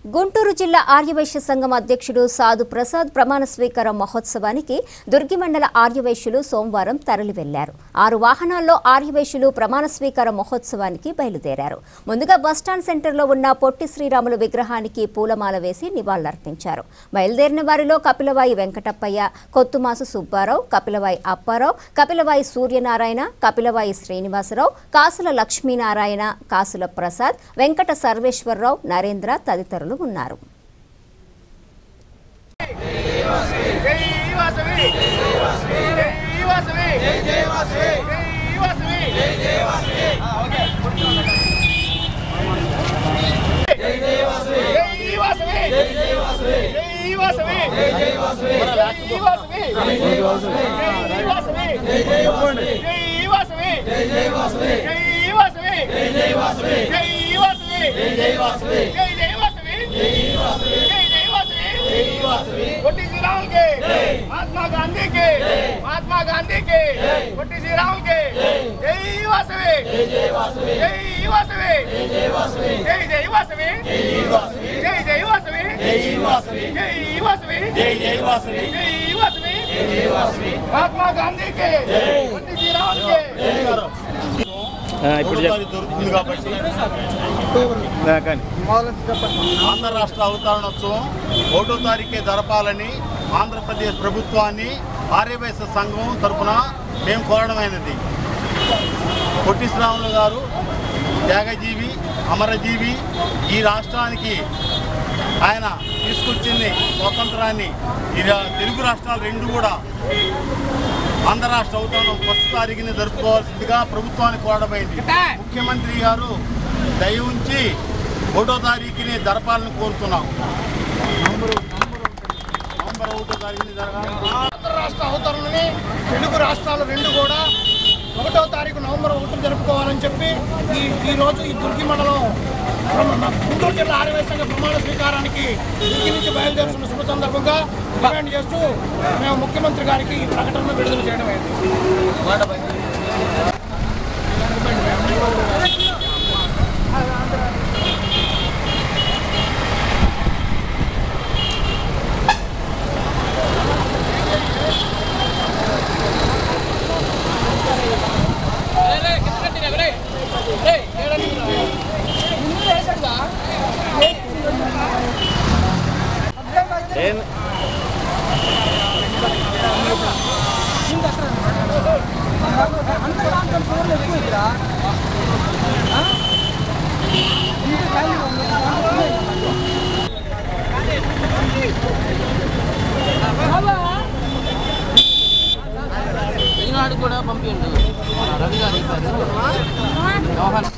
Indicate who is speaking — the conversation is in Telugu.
Speaker 1: గుంటూరు జిల్లా ఆర్యవైశ్య సంఘం అధ్యక్షుడు సాధు ప్రసాద్ ప్రమాణ స్వీకార మహోత్సవానికి దుర్గి మండల ఆర్యవైశ్యులు సోమవారం తరలి వెళ్లారు ఆరు వాహనాల్లో ఆర్యవైశ్యులు ప్రమాణ స్వీకార మహోత్సవానికి బయలుదేరారు ముందుగా బస్టాండ్ సెంటర్లో ఉన్న పొట్టి శ్రీరాములు విగ్రహానికి పూలమాల వేసి నివాళులర్పించారు బయలుదేరిన వారిలో కపిలవాయి వెంకటప్పయ్య కొత్తుమాసు సుబ్బారావు కపిలవాయి అప్పారావు కపిలవాయి సూర్యనారాయణ కపిలవాయి శ్రీనివాసరావు కాసుల లక్ష్మీనారాయణ కాసుల ప్రసాద్ వెంకట సర్వేశ్వరరావు నరేంద్ర తదితరులు ఉన్నారు
Speaker 2: జై వాసవి జై వాసవి జై వాసవి జై వాసవి ఆ, ఓకే. జై వాసవి జై వాసవి జై వాసవి జై వాసవి జై వాసవి జై వాసవి జై వాసవి జై వాసవి జై వాసవి జై వాసవి జై వాసవి జై వాసవి జై వాసవి జై వాసవి జై వాసవి జై జై వాసవి జై వాసవి జై జై వాసవి జై వాసవి పొట్టి శ్రీరాముల్ के महात्मा गांधी के महात्मा गांधी के పొట్టి శ్రీరాముల్ के జై వాసవి జై జై వాసవి జై వాసవి జై వాసవి జై జై వాసవి జై వాసవి జై జై వాసవి జై వాసవి జై వాసవి జై జై వాసవి జై వాసవి జై వాసవి మహాత్మా గాంధీ के పొట్టి శ్రీరాముల్ के
Speaker 3: ఇప్పుడు
Speaker 4: మూడో తారీఖు దొరుకుతుంది కాబట్టి
Speaker 3: కానీ
Speaker 4: ఆంధ్ర రాష్ట్ర అవతరణోత్సవం ఒకటో తారీఖే జరపాలని ఆంధ్రప్రదేశ్ ప్రభుత్వాన్ని ఆర్యవైశ్య సంఘం తరపున మేము కోరడమైనది పొట్టి శ్రీరాములు గారు త్యాగజీవి అమరజీవి ఈ రాష్ట్రానికి ఆయన తీసుకొచ్చింది స్వాతంత్రాన్ని ఈ రా- తెలుగు రాష్ట్రాలు రెండు కూడా ఆంధ్ర రాష్ట్ర అవతరణం ఫస్ట్ తారీఖుని జరుపుకోవాల్సిందిగా ప్రభుత్వాన్ని కోరడమైంది ముఖ్యమంత్రి గారు దయ ఉంచి ఒకటో తారీఖుని జరపాలని కోరుతున్నాం నవంబర్ ఒకటో తారీఖుని జరగాలి
Speaker 2: ఆంధ్ర రాష్ట్ర అవతరణని తెలుగు రాష్ట్రాలు రెండు కూడా ఒకటో తారీఖు నవంబర్ ఒకటి జరుపుకోవాలని చెప్పి ఈ ఈ రోజు ఈ దుర్గి మండలం మన గుంటూరు జిల్లా ఆర్యవేశంగా ప్రమాణ స్వీకారానికి దుర్గి నుంచి బయలుదేరుతున్న శుభ సందర్భంగా డిమాండ్ చేస్తూ మేము ముఖ్యమంత్రి గారికి ఈ ప్రకటనను విడుదల చేయడం అయింది
Speaker 5: ఈనాడు కూడా పంపిండు మన రవి గారు చెప్పారు వ్యవహారం